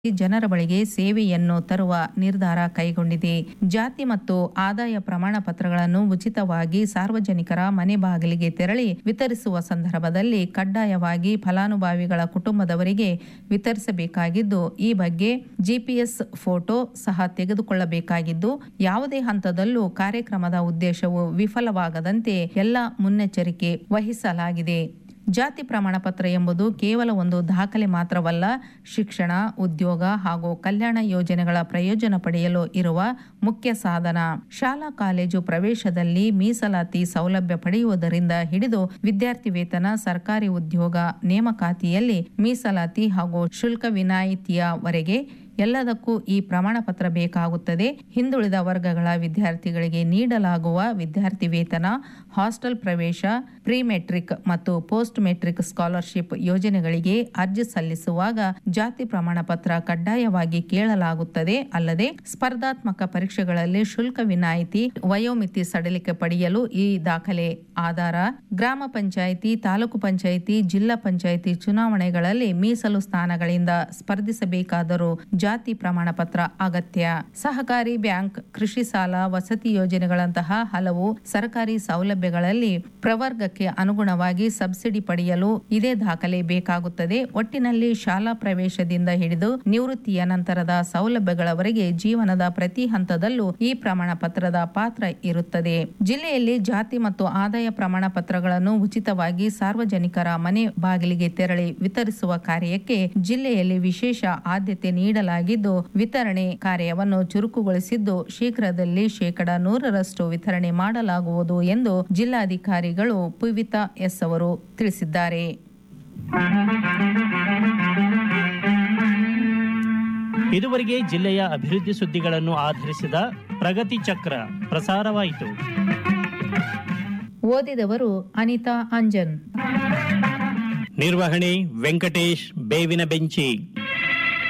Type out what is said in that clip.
ಜನರ ಬಳಿಗೆ ಸೇವೆಯನ್ನು ತರುವ ನಿರ್ಧಾರ ಕೈಗೊಂಡಿದೆ ಜಾತಿ ಮತ್ತು ಆದಾಯ ಪ್ರಮಾಣ ಪತ್ರಗಳನ್ನು ಉಚಿತವಾಗಿ ಸಾರ್ವಜನಿಕರ ಮನೆ ಬಾಗಿಲಿಗೆ ತೆರಳಿ ವಿತರಿಸುವ ಸಂದರ್ಭದಲ್ಲಿ ಕಡ್ಡಾಯವಾಗಿ ಫಲಾನುಭವಿಗಳ ಕುಟುಂಬದವರಿಗೆ ವಿತರಿಸಬೇಕಾಗಿದ್ದು ಈ ಬಗ್ಗೆ ಜಿಪಿಎಸ್ ಫೋಟೋ ಸಹ ತೆಗೆದುಕೊಳ್ಳಬೇಕಾಗಿದ್ದು ಯಾವುದೇ ಹಂತದಲ್ಲೂ ಕಾರ್ಯಕ್ರಮದ ಉದ್ದೇಶವು ವಿಫಲವಾಗದಂತೆ ಎಲ್ಲ ಮುನ್ನೆಚ್ಚರಿಕೆ ವಹಿಸಲಾಗಿದೆ ಜಾತಿ ಪ್ರಮಾಣ ಪತ್ರ ಎಂಬುದು ಕೇವಲ ಒಂದು ದಾಖಲೆ ಮಾತ್ರವಲ್ಲ ಶಿಕ್ಷಣ ಉದ್ಯೋಗ ಹಾಗೂ ಕಲ್ಯಾಣ ಯೋಜನೆಗಳ ಪ್ರಯೋಜನ ಪಡೆಯಲು ಇರುವ ಮುಖ್ಯ ಸಾಧನ ಶಾಲಾ ಕಾಲೇಜು ಪ್ರವೇಶದಲ್ಲಿ ಮೀಸಲಾತಿ ಸೌಲಭ್ಯ ಪಡೆಯುವುದರಿಂದ ಹಿಡಿದು ವಿದ್ಯಾರ್ಥಿ ವೇತನ ಸರ್ಕಾರಿ ಉದ್ಯೋಗ ನೇಮಕಾತಿಯಲ್ಲಿ ಮೀಸಲಾತಿ ಹಾಗೂ ಶುಲ್ಕ ವಿನಾಯಿತಿಯವರೆಗೆ ಎಲ್ಲದಕ್ಕೂ ಈ ಪ್ರಮಾಣ ಪತ್ರ ಬೇಕಾಗುತ್ತದೆ ಹಿಂದುಳಿದ ವರ್ಗಗಳ ವಿದ್ಯಾರ್ಥಿಗಳಿಗೆ ನೀಡಲಾಗುವ ವಿದ್ಯಾರ್ಥಿ ವೇತನ ಹಾಸ್ಟೆಲ್ ಪ್ರವೇಶ ಪ್ರಿ ಮೆಟ್ರಿಕ್ ಮತ್ತು ಪೋಸ್ಟ್ ಮೆಟ್ರಿಕ್ ಸ್ಕಾಲರ್ಶಿಪ್ ಯೋಜನೆಗಳಿಗೆ ಅರ್ಜಿ ಸಲ್ಲಿಸುವಾಗ ಜಾತಿ ಪ್ರಮಾಣ ಪತ್ರ ಕಡ್ಡಾಯವಾಗಿ ಕೇಳಲಾಗುತ್ತದೆ ಅಲ್ಲದೆ ಸ್ಪರ್ಧಾತ್ಮಕ ಪರೀಕ್ಷೆಗಳಲ್ಲಿ ಶುಲ್ಕ ವಿನಾಯಿತಿ ವಯೋಮಿತಿ ಸಡಿಲಿಕೆ ಪಡೆಯಲು ಈ ದಾಖಲೆ ಆಧಾರ ಗ್ರಾಮ ಪಂಚಾಯಿತಿ ತಾಲೂಕು ಪಂಚಾಯಿತಿ ಜಿಲ್ಲಾ ಪಂಚಾಯಿತಿ ಚುನಾವಣೆಗಳಲ್ಲಿ ಮೀಸಲು ಸ್ಥಾನಗಳಿಂದ ಸ್ಪರ್ಧಿಸಬೇಕಾದರೂ ಜಾತಿ ಪ್ರಮಾಣ ಪತ್ರ ಅಗತ್ಯ ಸಹಕಾರಿ ಬ್ಯಾಂಕ್ ಕೃಷಿ ಸಾಲ ವಸತಿ ಯೋಜನೆಗಳಂತಹ ಹಲವು ಸರ್ಕಾರಿ ಸೌಲಭ್ಯಗಳಲ್ಲಿ ಪ್ರವರ್ಗಕ್ಕೆ ಅನುಗುಣವಾಗಿ ಸಬ್ಸಿಡಿ ಪಡೆಯಲು ಇದೇ ದಾಖಲೆ ಬೇಕಾಗುತ್ತದೆ ಒಟ್ಟಿನಲ್ಲಿ ಶಾಲಾ ಪ್ರವೇಶದಿಂದ ಹಿಡಿದು ನಿವೃತ್ತಿಯ ನಂತರದ ಸೌಲಭ್ಯಗಳವರೆಗೆ ಜೀವನದ ಪ್ರತಿ ಹಂತದಲ್ಲೂ ಈ ಪ್ರಮಾಣ ಪತ್ರದ ಪಾತ್ರ ಇರುತ್ತದೆ ಜಿಲ್ಲೆಯಲ್ಲಿ ಜಾತಿ ಮತ್ತು ಆದಾಯ ಪ್ರಮಾಣ ಪತ್ರಗಳನ್ನು ಉಚಿತವಾಗಿ ಸಾರ್ವಜನಿಕರ ಮನೆ ಬಾಗಿಲಿಗೆ ತೆರಳಿ ವಿತರಿಸುವ ಕಾರ್ಯಕ್ಕೆ ಜಿಲ್ಲೆಯಲ್ಲಿ ವಿಶೇಷ ಆದ್ಯತೆ ನೀಡಲಾಗಿದ್ದು ವಿತರಣೆ ಕಾರ್ಯವನ್ನು ಚುರುಕುಗೊಳಿಸಿದ್ದು ಶೀಘ್ರದಲ್ಲಿ ಶೇಕಡ ನೂರರಷ್ಟು ವಿತರಣೆ ಮಾಡಲಾಗುವುದು ಎಂದು ಜಿಲ್ಲಾಧಿಕಾರಿಗಳು ಪುವಿತಾ ಎಸ್ ಅವರು ತಿಳಿಸಿದ್ದಾರೆ ಇದುವರೆಗೆ ಜಿಲ್ಲೆಯ ಅಭಿವೃದ್ಧಿ ಸುದ್ದಿಗಳನ್ನು ಆಧರಿಸಿದ ಪ್ರಗತಿ ಚಕ್ರ ಪ್ರಸಾರವಾಯಿತು ಓದಿದವರು ಅನಿತಾ ಅಂಜನ್ ನಿರ್ವಹಣೆ ವೆಂಕಟೇಶ್ ಬೇವಿನ ಬೆಂಚಿ